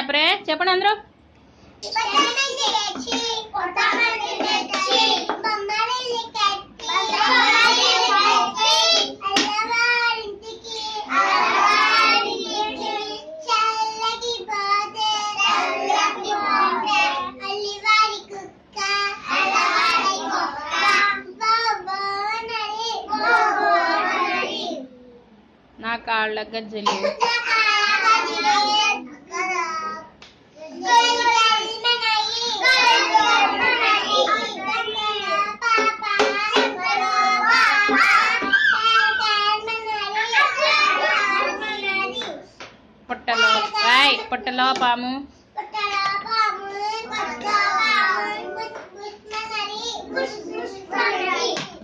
చెప్పరే చెప్పండి అందరూ నా కాళ్ళ గజ్జలి పుట్టలో రాయ్ పుట్టలో పాము పుట్టలో పాము పుట్టలో పాము పుష్పనరి పుష్పనరి